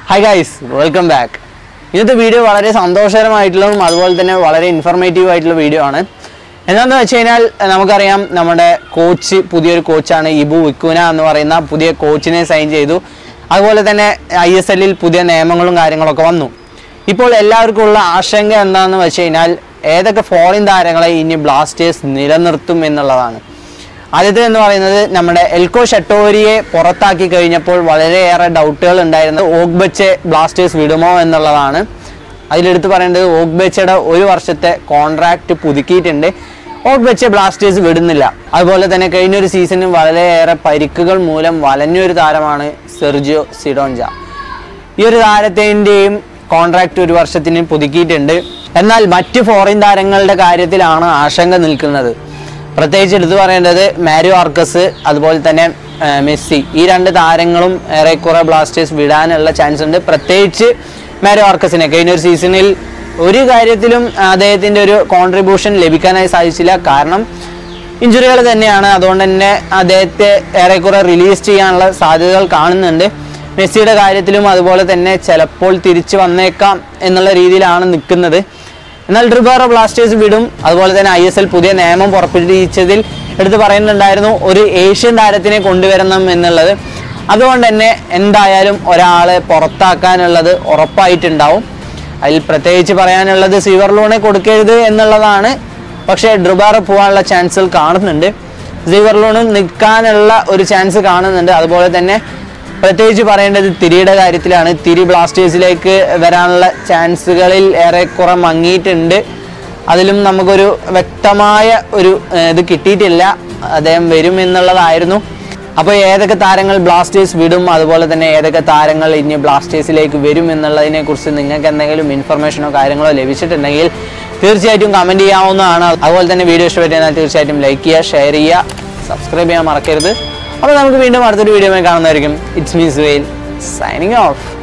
hi guys welcome back ഇന്നത്തെ video വളരെ സന്തോഷകരമായിട്ടുള്ളതും അതുപോലെ തന്നെ വളരെ ഇൻഫർമേറ്റീവ് ആയിട്ടുള്ള വീഡിയോ ആണ് എന്താണെന്ന് വെച്ച് കഴിഞ്ഞാൽ നമുക്കറിയാം നമ്മുടെ കോച്ച് പുതിയൊരു കോച്ചാണ് ഇബു വിക്കുന എന്ന് പറയുന്ന പുതിയ കോച്ചിനെ സൈൻ ചെയ്തു അതുപോലെ തന്നെ ഐ എസ് എല്ലിൽ പുതിയ നിയമങ്ങളും കാര്യങ്ങളൊക്കെ വന്നു ഇപ്പോൾ എല്ലാവർക്കും ഉള്ള ആശങ്ക എന്താണെന്ന് വെച്ച് കഴിഞ്ഞാൽ ഏതൊക്കെ ഫോറിൻ താരങ്ങളെ ഇനി ബ്ലാസ്റ്റേഴ്സ് നിലനിർത്തും എന്നുള്ളതാണ് ആദ്യത്തെ എന്ന് പറയുന്നത് നമ്മുടെ എൽക്കോ ഷട്ടോരിയെ പുറത്താക്കി കഴിഞ്ഞപ്പോൾ വളരെയേറെ ഡൗട്ടുകൾ ഉണ്ടായിരുന്നത് ഓഗ്ബച്ചെ ബ്ലാസ്റ്റേഴ്സ് വിടുമോ എന്നുള്ളതാണ് അതിലെടുത്ത് പറയേണ്ടത് ഓഗ്ബച്ചയുടെ ഒരു വർഷത്തെ കോൺട്രാക്റ്റ് പുതുക്കിയിട്ടുണ്ട് ഓഗ്ബച്ചെ ബ്ലാസ്റ്റേഴ്സ് വിടുന്നില്ല അതുപോലെ തന്നെ കഴിഞ്ഞൊരു സീസണിൽ വളരെയേറെ പരിക്കുകൾ മൂലം വലഞ്ഞൊരു താരമാണ് സെർജിയോ സിഡോഞ്ച ഈ ഒരു താരത്തിൻ്റെയും കോൺട്രാക്റ്റ് ഒരു വർഷത്തിന് പുതുക്കിയിട്ടുണ്ട് എന്നാൽ മറ്റ് ഫോറിൻ താരങ്ങളുടെ കാര്യത്തിലാണ് ആശങ്ക നിൽക്കുന്നത് പ്രത്യേകിച്ച് എടുത്തു പറയേണ്ടത് മാരിയോ ആർക്കസ് അതുപോലെ തന്നെ ആ, മെസ്സി ഈ രണ്ട് താരങ്ങളും ഏറെക്കുറെ ബ്ലാസ്റ്റേഴ്സ് വിടാനുള്ള ചാൻസ് ഉണ്ട് പ്രത്യേകിച്ച് മാരിയോ ആർക്കസിനെ കഴിഞ്ഞ ഒരു സീസണിൽ ഒരു കാര്യത്തിലും അദ്ദേഹത്തിൻ്റെ ഒരു കോൺട്രിബ്യൂഷൻ ലഭിക്കാനായി സാധിച്ചില്ല കാരണം ഇഞ്ചുറികൾ തന്നെയാണ് അതുകൊണ്ട് തന്നെ അദ്ദേഹത്തെ ഏറെക്കുറെ റിലീസ് ചെയ്യാനുള്ള സാധ്യതകൾ കാണുന്നുണ്ട് മെസ്സിയുടെ കാര്യത്തിലും അതുപോലെ തന്നെ ചിലപ്പോൾ തിരിച്ചു വന്നേക്കാം എന്നുള്ള രീതിയിലാണ് നിൽക്കുന്നത് എന്നാൽ ഡ്രിബാറ ബ്ലാസ്റ്റേഴ്സ് വിടും അതുപോലെ തന്നെ ഐ എസ് എൽ പുതിയ നിയമം പുറപ്പെടുവിച്ചതിൽ എടുത്ത് പറയുന്നുണ്ടായിരുന്നു ഒരു ഏഷ്യൻ താരത്തിനെ കൊണ്ടുവരണം എന്നുള്ളത് അതുകൊണ്ട് തന്നെ എന്തായാലും ഒരാളെ പുറത്താക്കാനുള്ളത് ഉറപ്പായിട്ടുണ്ടാവും അതിൽ പ്രത്യേകിച്ച് പറയാനുള്ളത് സീവർലൂണെ കൊടുക്കരുത് എന്നുള്ളതാണ് പക്ഷേ ഡ്രിബാറ പോകാനുള്ള ചാൻസുകൾ കാണുന്നുണ്ട് സീവർലൂണ് നിൽക്കാനുള്ള ഒരു ചാൻസ് കാണുന്നുണ്ട് അതുപോലെ തന്നെ പ്രത്യേകിച്ച് പറയേണ്ടത് തിരിയുടെ കാര്യത്തിലാണ് തിരി ബ്ലാസ്റ്റേഴ്സിലേക്ക് വരാനുള്ള ചാൻസുകളിൽ ഏറെക്കുറെ മങ്ങിയിട്ടുണ്ട് അതിലും നമുക്കൊരു വ്യക്തമായ ഒരു ഏർ, ഇത് കിട്ടിയിട്ടില്ല അദ്ദേഹം വരും എന്നുള്ളതായിരുന്നു അപ്പോൾ ഏതൊക്കെ താരങ്ങൾ ബ്ലാസ്റ്റേഴ്സ് വിടും അതുപോലെ തന്നെ ഏതൊക്കെ താരങ്ങൾ ഇനി ബ്ലാസ്റ്റേഴ്സിലേക്ക് വരും എന്നുള്ളതിനെ കുറിച്ച് നിങ്ങൾക്ക് എന്തെങ്കിലും ഇൻഫർമേഷനോ കാര്യങ്ങളോ ലഭിച്ചിട്ടുണ്ടെങ്കിൽ തീർച്ചയായിട്ടും കമൻറ്റ് ചെയ്യാവുന്നതാണ് അതുപോലെ തന്നെ വീഡിയോ ഇഷ്ടപ്പെട്ടാൽ തീർച്ചയായിട്ടും ലൈക്ക് ചെയ്യുക ഷെയർ ചെയ്യുക സബ്സ്ക്രൈബ് ചെയ്യാൻ മറക്കരുത് അപ്പോൾ നമുക്ക് വീണ്ടും അടുത്തൊരു വീഡിയോ കാണുന്നതായിരിക്കും ഇറ്റ്സ് മീസ് വെയിൽ സൈനിങ് ഓഫ്